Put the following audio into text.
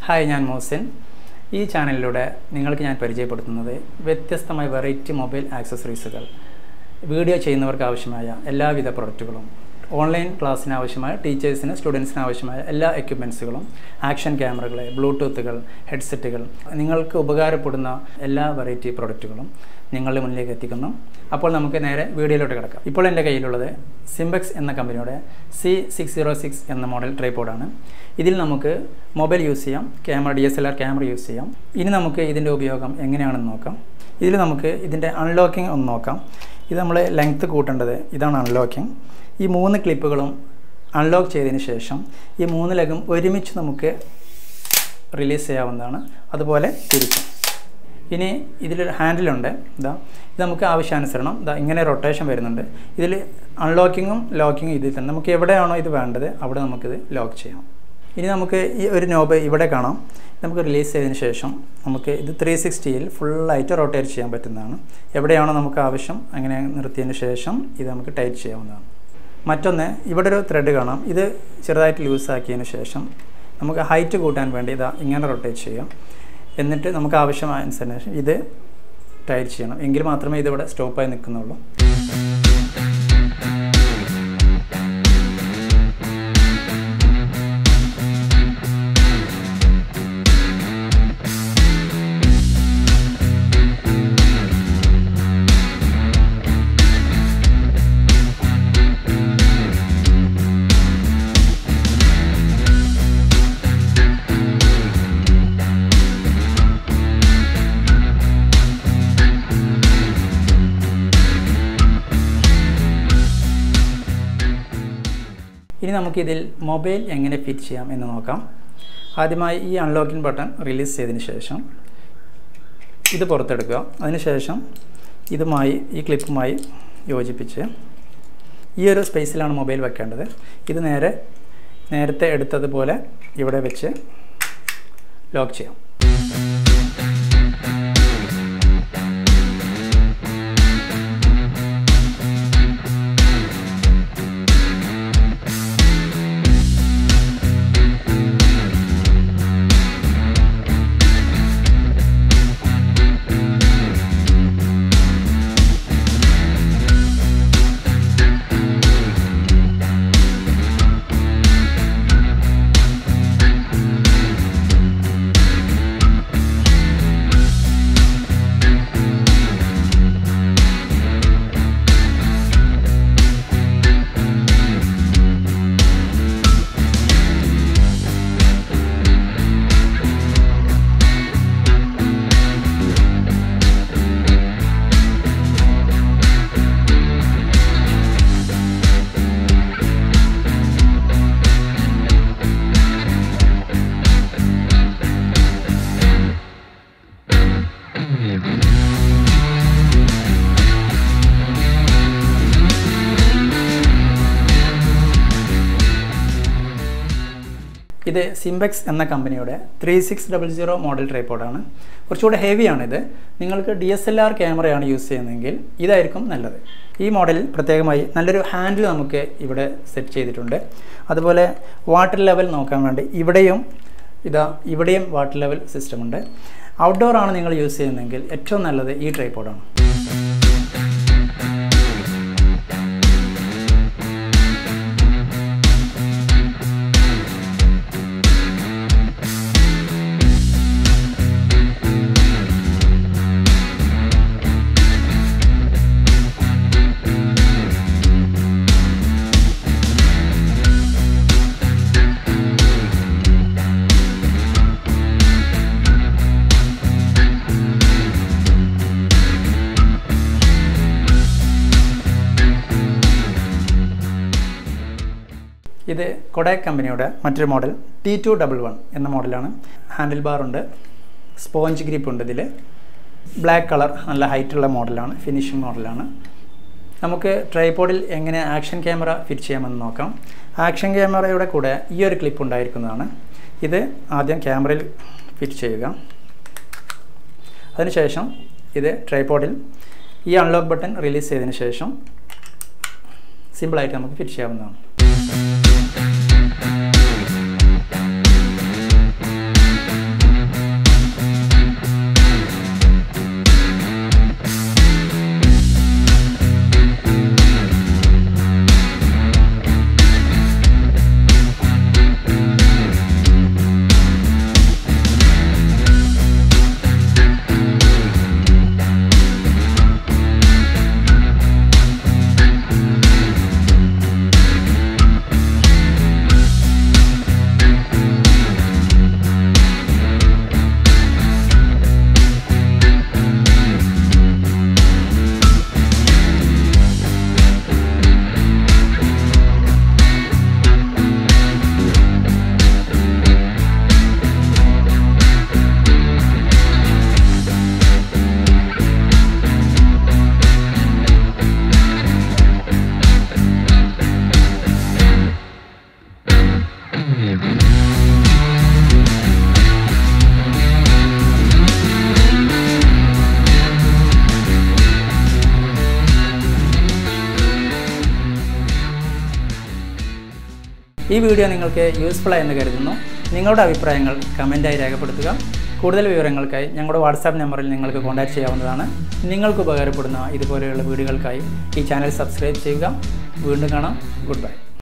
hi ഞാൻ മോസിൻ ഈ ചാനലിലൂടെ നിങ്ങൾക്ക് ഞാൻ പരിചയപ്പെടുത്തുന്നത് വ്യത്യസ്തമായ വെറൈറ്റി മൊബൈൽ ആക്സസറീസുകൾ വീഡിയോ ചെയ്യുന്നവർക്ക് ആവശ്യമായ എല്ലാവിധ പ്രൊഡക്റ്റുകളും ഓൺലൈൻ ക്ലാസ്സിന് ആവശ്യമായ ടീച്ചേഴ്സിന് സ്റ്റുഡൻസിന് ആവശ്യമായ എല്ലാ എക്യുപ്മെൻസുകളും ആക്ഷൻ ക്യാമറകൾ ബ്ലൂടൂത്തുകൾ ഹെഡ്സെറ്റുകൾ നിങ്ങൾക്ക് ഉപകാരപ്പെടുന്ന എല്ലാ വെറൈറ്റി പ്രൊഡക്റ്റുകളും നിങ്ങളുടെ മുന്നിലേക്ക് എത്തിക്കുന്നു അപ്പോൾ നമുക്ക് നേരെ വീഡിയോയിലോട്ട് കിടക്കാം ഇപ്പോൾ എൻ്റെ കയ്യിലുള്ളത് സിംബെക്സ് എന്ന കമ്പനിയുടെ സി സിക്സ് സീറോ സിക്സ് എന്ന മോഡൽ ട്രൈപോഡാണ് ഇതിൽ നമുക്ക് മൊബൈൽ യൂസ് ചെയ്യാം camera D S L R camera use ചെയ്യാം ഇനി നമുക്ക് ഇതിൻ്റെ ഉപയോഗം എങ്ങനെയാണെന്ന് നോക്കാം ഇതിൽ നമുക്ക് ഇതിൻ്റെ അൺലോക്കിംഗ് ഒന്ന് നോക്കാം ഇത് നമ്മൾ ലെങ്ത്ത് കൂട്ടേണ്ടത് ഇതാണ് അൺലോക്കിംഗ് ഈ മൂന്ന് ക്ലിപ്പുകളും അൺലോക്ക് ചെയ്തതിന് ശേഷം ഈ മൂന്ന് ലെഗും ഒരുമിച്ച് നമുക്ക് റിലീസ് ചെയ്യാവുന്നതാണ് അതുപോലെ തിരിച്ചും ഇനി ഇതിലൊരു ഹാൻഡിലുണ്ട് ഇതാ ഇത് നമുക്ക് ആവശ്യാനുസരണം ഇതാ ഇങ്ങനെ റൊട്ടേഷൻ വരുന്നുണ്ട് ഇതിൽ അൺലോക്കിങ്ങും ലോക്കിങ്ങും ഇതിൽ തന്നെ നമുക്ക് എവിടെയാണോ ഇത് വേണ്ടത് അവിടെ നമുക്കിത് ലോക്ക് ചെയ്യാം ഇനി നമുക്ക് ഈ ഒരു നോബ് ഇവിടെ കാണാം നമുക്ക് റിലീസ് ചെയ്തതിന് ശേഷം നമുക്ക് ഇത് ത്രീ സിക്സ്റ്റിയിൽ ഫുള്ളായിട്ട് റൊട്ടേറ്റ് ചെയ്യാൻ പറ്റുന്നതാണ് എവിടെയാണോ നമുക്ക് ആവശ്യം അങ്ങനെ നിർത്തിയതിന് ശേഷം ഇത് നമുക്ക് ടൈറ്റ് ചെയ്യാവുന്നതാണ് മറ്റൊന്ന് ഇവിടെ ഒരു ത്രെഡ് കാണാം ഇത് ചെറുതായിട്ട് ലൂസാക്കിയതിന് ശേഷം നമുക്ക് ഹൈറ്റ് കൂട്ടാൻ വേണ്ടി ഇതാ ഇങ്ങനെ റൊട്ടേറ്റ് ചെയ്യാം എന്നിട്ട് നമുക്ക് ആവശ്യമായ അനുസരിച്ച് ഇത് ടൈറ്റ് ചെയ്യണം എങ്കിൽ മാത്രമേ ഇതിവിടെ സ്റ്റോപ്പായി നിൽക്കുന്നുള്ളൂ ഇനി നമുക്കിതിൽ മൊബൈൽ എങ്ങനെ ഫിറ്റ് ചെയ്യാം എന്ന് നോക്കാം ആദ്യമായി ഈ അൺലോക്കിംഗ് ബട്ടൺ റിലീസ് ചെയ്തതിന് ശേഷം ഇത് പുറത്തെടുക്കുക അതിനുശേഷം ഇതുമായി ഈ ക്ലിപ്പുമായി യോജിപ്പിച്ച് ഈ ഒരു സ്പേസിലാണ് മൊബൈൽ വെക്കേണ്ടത് ഇത് നേരെ നേരത്തെ എടുത്തതുപോലെ ഇവിടെ വെച്ച് ലോക്ക് ചെയ്യാം ഇത് സിംബെക്സ് എന്ന കമ്പനിയുടെ three six double zero model ട്രൈപ്പോഡാണ് കുറച്ചുകൂടെ ഹെവിയാണിത് നിങ്ങൾക്ക് ഡി എസ് എൽ ആർ ക്യാമറയാണ് യൂസ് ചെയ്യുന്നതെങ്കിൽ ഇതായിരിക്കും നല്ലത് ഈ മോഡലിൽ പ്രത്യേകമായി നല്ലൊരു ഹാൻഡിൽ നമുക്ക് ഇവിടെ സെറ്റ് ചെയ്തിട്ടുണ്ട് അതുപോലെ വാട്ടർ ലെവൽ നോക്കാൻ വേണ്ടി ഇവിടെയും ഇതാ ഇവിടെയും വാട്ടർ ലെവൽ സിസ്റ്റം ഉണ്ട് ഔട്ട്ഡോർ ആണ് നിങ്ങൾ യൂസ് ചെയ്യുന്നതെങ്കിൽ ഏറ്റവും നല്ലത് ഈ ട്രൈപ്പോഡാണ് ഇത് കൊഡാക് കമ്പനിയുടെ മറ്റൊരു model T two double one എന്ന മോഡലാണ് ഹാൻഡിൽ ബാർ ഉണ്ട് സ്പോഞ്ച് ഗ്രിപ്പ് ഉണ്ട് ഇതിൽ ബ്ലാക്ക് കളർ നല്ല ഹൈറ്റുള്ള മോഡലാണ് ഫിനിഷിംഗ് മോഡലാണ് നമുക്ക് ട്രൈപോഡിൽ എങ്ങനെ ആക്ഷൻ ക്യാമറ ഫിറ്റ് ചെയ്യാമെന്ന് നോക്കാം ആക്ഷൻ ക്യാമറയുടെ കൂടെ ഈ ഒരു ക്ലിപ്പ് ഉണ്ടായിരിക്കുന്നതാണ് ഇത് ആദ്യം ക്യാമറയിൽ ഫിറ്റ് ചെയ്യുക അതിനുശേഷം ഇത് ട്രൈപോഡിൽ ഈ അൺലോക്ക് ബട്ടൺ റിലീസ് ചെയ്തതിന് ശേഷം സിമ്പിളായിട്ട് നമുക്ക് ഫിറ്റ് ചെയ്യാവുന്നതാണ് ഈ വീഡിയോ നിങ്ങൾക്ക് യൂസ്ഫുൾ ആയെന്ന് കരുതുന്നു നിങ്ങളുടെ അഭിപ്രായങ്ങൾ കമൻറ്റായി രേഖപ്പെടുത്തുക കൂടുതൽ വിവരങ്ങൾക്കായി ഞങ്ങളുടെ വാട്സാപ്പ് നമ്പറിൽ നിങ്ങൾക്ക് കോൺടാക്റ്റ് ചെയ്യാവുന്നതാണ് നിങ്ങൾക്ക് ഉപകാരപ്പെടുന്ന ഇതുപോലെയുള്ള വീഡിയോകൾക്കായി ഈ ചാനൽ സബ്സ്ക്രൈബ് ചെയ്യുക വീണ്ടും കാണാം ഗുഡ് ബൈ